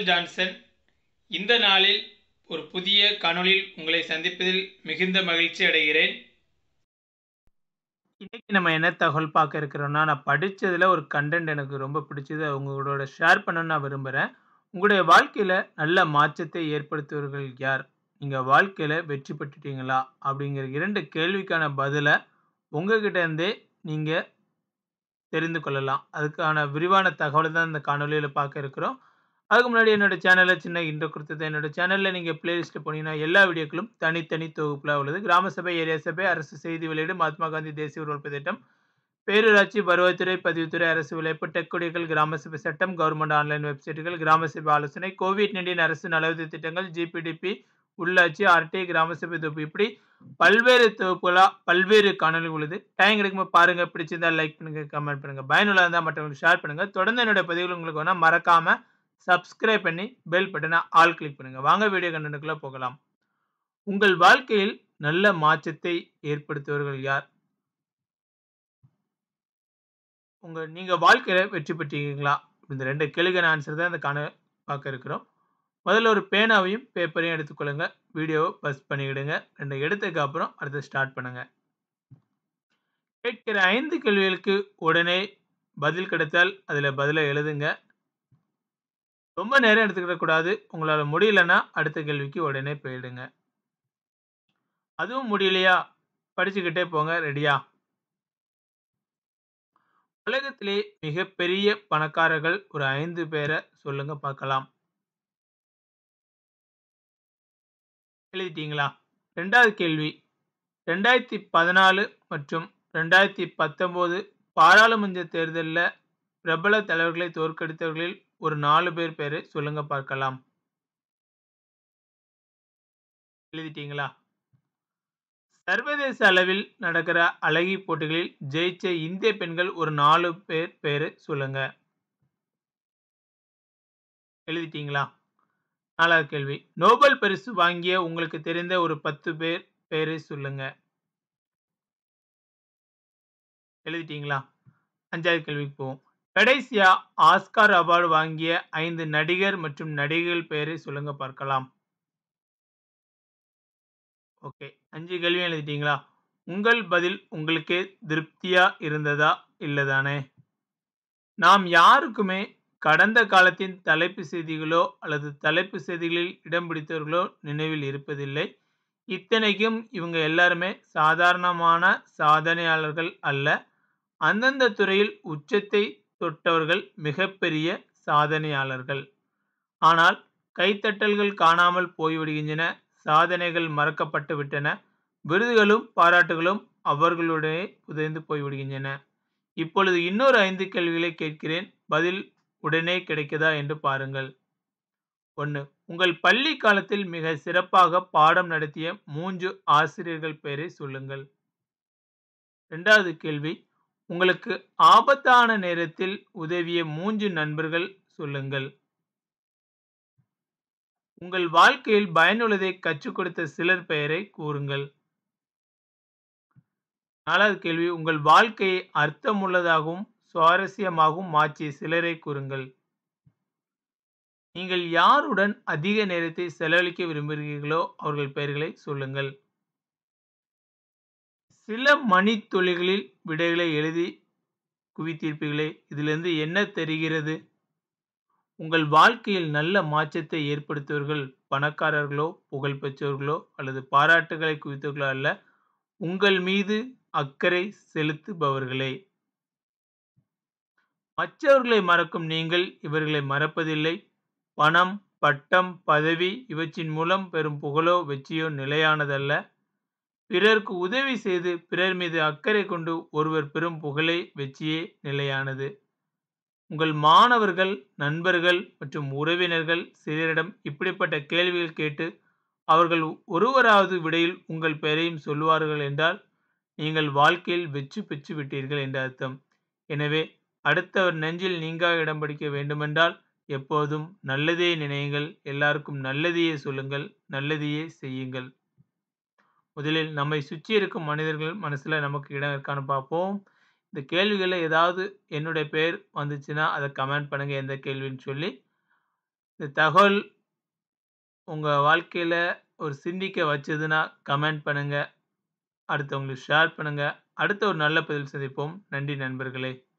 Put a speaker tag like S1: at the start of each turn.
S1: Michael Johnson இந்த நாளில் ஒரு புதிய காணொளியில் உங்களை சந்திப்பதில் மிகுந்த மகிழ்ச்சி அடைகிறேன் இன்னைக்கு நம்ம என்ன தகவல் பார்க்க இருக்கிறோம்னா நான் படித்ததில் ஒரு கண்டென்ட் எனக்கு ரொம்ப பிடிச்சது அது உங்களோட ஷேர் பண்ணணும்னு நான் விரும்புகிறேன் உங்களுடைய வாழ்க்கையில் நல்ல மாற்றத்தை ஏற்படுத்துவர்கள் யார் நீங்கள் வாழ்க்கையில் வெற்றி பெற்றுட்டீங்களா அப்படிங்கிற இரண்டு கேள்விக்கான பதிலை உங்ககிட்ட இருந்தே நீங்கள் தெரிந்து கொள்ளலாம் அதுக்கான விரிவான தகவலை தான் இந்த காணொலியில் பார்க்க இருக்கிறோம் அதுக்கு முன்னாடி என்னோட சேனலில் சின்ன இன்ட்ரோ கொடுத்தது என்னோட சேனலில் நீங்கள் பிளேலிஸ்ட்டில் போனீங்கன்னா எல்லா வீடியோக்களும் தனித்தனி தொகுப்பில் உள்ளது கிராம சபை ஏரியா சபை அரசு செய்தி வெளியீடு மகாத்மா காந்தி தேசிய உருவப்பு திட்டம் பேரூராட்சி வருவாய்த்துறை பதிவுத்துறை அரசு விளைப்பு டெக்குடிகள் கிராம சபை சட்டம் கவர்மெண்ட் ஆன்லைன் வெப்சைட்டுகள் கிராம சபை ஆலோசனை கோவிட் நைன்டீன் அரசு நலவுதவி திட்டங்கள் ஜிபிடிபி உள்ளாட்சி ஆர்டி கிராம சபை தொகுப்பு இப்படி பல்வேறு தொகுப்புகளாக பல்வேறு காணொலி உள்ளது டைம் கிடைக்கும்போது பாருங்கள் பிடிச்சிருந்தா லைக் பண்ணுங்கள் கமெண்ட் பண்ணுங்கள் பயனுள்ள இருந்தால் மற்றவங்களுக்கு ஷேர் பண்ணுங்கள் தொடர்ந்து என்னோட பதிவுகள் உங்களுக்கு வேணால் மறக்காமல் சப்ஸ்கிரைப் பண்ணி பெல் பட்டனை ஆல் கிளிக் பண்ணுங்கள் வாங்க வீடியோ கண்டனுக்குள்ளே போகலாம் உங்கள் வாழ்க்கையில் நல்ல மாற்றத்தை ஏற்படுத்துவர்கள் யார் உங்கள் நீங்கள் வாழ்க்கையில் வெற்றி பெற்றீங்களா இந்த ரெண்டு கேள்விக்கான ஆன்சர் தான் இந்த காண பார்க்க இருக்கிறோம் முதல்ல ஒரு பேனாவையும் பேப்பரையும் எடுத்துக்கொள்ளுங்க வீடியோவை பஸ் பண்ணிவிடுங்க ரெண்டு எடுத்ததுக்கு அப்புறம் அடுத்து ஸ்டார்ட் பண்ணுங்க கேட்கிற ஐந்து கேள்விகளுக்கு உடனே பதில் கிடைத்தால் அதில் பதிலை எழுதுங்க ரொம்ப நேரம் எடுத்துக்கிடக்கூடாது உங்களால் முடியலன்னா அடுத்த கேள்விக்கு உடனே போயிடுங்க அதுவும் முடியலையா படிச்சுக்கிட்டே போங்க ரெடியா உலகத்திலே மிகப்பெரிய பணக்காரர்கள் ஒரு ஐந்து பேரை சொல்லுங்க பார்க்கலாம் எழுதிட்டீங்களா ரெண்டாவது கேள்வி ரெண்டாயிரத்தி பதினாலு மற்றும் ரெண்டாயிரத்தி பத்தொம்போது பாராளுமன்ற தேர்தலில் பிரபல தலைவர்களை தோற்கடித்தவர்களில் ஒரு நாலு பேர் பேரை சொல்லுங்க பார்க்கலாம் எழுதிட்டீங்களா சர்வதேச அளவில் நடக்கிற அழகி போட்டிகளில் ஜெயிச்ச இந்திய பெண்கள் ஒரு நாலு பேர் பேரு சொல்லுங்க எழுதிட்டீங்களா நாலாவது கேள்வி நோபல் பரிசு வாங்கிய உங்களுக்கு தெரிந்த ஒரு பத்து பேர் பேரை சொல்லுங்க எழுதிட்டீங்களா அஞ்சாவது கேள்விக்கு போவோம் கடைசியா ஆஸ்கார் அவார்டு வாங்கிய ஐந்து நடிகர் மற்றும் நடிகைகள் பெயரை சொல்லுங்க பார்க்கலாம் ஓகே அஞ்சு கேள்வி எழுதிட்டீங்களா உங்கள் பதில் உங்களுக்கே திருப்தியா இருந்ததா இல்லதானே நாம் யாருக்குமே கடந்த காலத்தின் தலைப்பு செய்திகளோ அல்லது தலைப்பு செய்திகளில் இடம் பிடித்தவர்களோ நினைவில் இருப்பதில்லை இத்தனைக்கும் இவங்க எல்லாருமே சாதாரணமான சாதனையாளர்கள் அல்ல அந்தந்த துறையில் உச்சத்தை தொட்டவர்கள் மிகப்பெரிய சாதனையாளர்கள் ஆனால் கைத்தட்டல்கள் காணாமல் போய்விடுகின்றன சாதனைகள் மறக்கப்பட்டு விட்டன விருதுகளும் பாராட்டுகளும் அவர்களுடைய புதைந்து போய்விடுகின்றன இப்பொழுது இன்னொரு ஐந்து கேள்விகளை கேட்கிறேன் பதில் உடனே கிடைக்குதா என்று பாருங்கள் ஒன்று உங்கள் பள்ளி காலத்தில் மிக சிறப்பாக பாடம் நடத்திய மூன்று ஆசிரியர்கள் பெயரை சொல்லுங்கள் ரெண்டாவது கேள்வி உங்களுக்கு ஆபத்தான நேரத்தில் உதவிய மூன்று நண்பர்கள் சொல்லுங்கள் உங்கள் வாழ்க்கையில் பயனுள்ளதை கற்றுக் கொடுத்த சிலர் பெயரை கூறுங்கள் நாலாவது கேள்வி உங்கள் வாழ்க்கையை அர்த்தமுள்ளதாகவும் சுவாரஸ்யமாகவும் மாற்றிய சிலரை கூறுங்கள் நீங்கள் யாருடன் அதிக நேரத்தை செலவழிக்க விரும்புகிறீர்களோ அவர்கள் பெயர்களை சொல்லுங்கள் சில மணித்துளிகளில் விடைகளை எழுதி குவித்தீர்ப்பீர்களே இதிலிருந்து என்ன தெரிகிறது உங்கள் வாழ்க்கையில் நல்ல மாற்றத்தை ஏற்படுத்துவர்கள் பணக்காரர்களோ புகழ்பெற்றவர்களோ அல்லது பாராட்டுகளை குவித்தவர்களோ அல்ல உங்கள் மீது அக்கறை செலுத்துபவர்களே மற்றவர்களை மறக்கும் நீங்கள் இவர்களை மறப்பதில்லை பணம் பட்டம் பதவி இவற்றின் மூலம் பெறும் புகழோ வெற்றியோ நிலையானதல்ல பிறர்க்கு உதவி செய்து பிறர் மீது அக்கறை கொண்டு ஒருவர் பெறும் புகழே வெற்றியே நிலையானது உங்கள் மாணவர்கள் நண்பர்கள் மற்றும் உறவினர்கள் சிலரிடம் இப்படிப்பட்ட கேள்விகள் கேட்டு அவர்கள் ஒருவராவது விடையில் உங்கள் பெயரையும் சொல்லுவார்கள் என்றால் நீங்கள் வாழ்க்கையில் வெற்றி பெற்று விட்டீர்கள் என்ற அர்த்தம் எனவே அடுத்தவர் நெஞ்சில் நீங்கா இடம் பிடிக்க வேண்டுமென்றால் எப்போதும் நல்லதே நினையுங்கள் எல்லாருக்கும் நல்லதையே சொல்லுங்கள் நல்லதையே செய்யுங்கள் முதலில் நம்மை சுற்றி இருக்கும் மனிதர்கள் மனசுல நமக்கு இடம் இருக்கான்னு பார்ப்போம் இந்த கேள்விகளில் ஏதாவது என்னுடைய பேர் வந்துச்சுன்னா அதை கமெண்ட் பண்ணுங்க எந்த கேள்வின்னு சொல்லி இந்த தகவல் உங்க வாழ்க்கையில ஒரு சிந்திக்க வச்சதுன்னா கமெண்ட் பண்ணுங்க. அடுத்தவங்களுக்கு ஷேர் பண்ணுங்க. அடுத்த ஒரு நல்ல பதிவில் சந்திப்போம். நன்றி நண்பர்களே!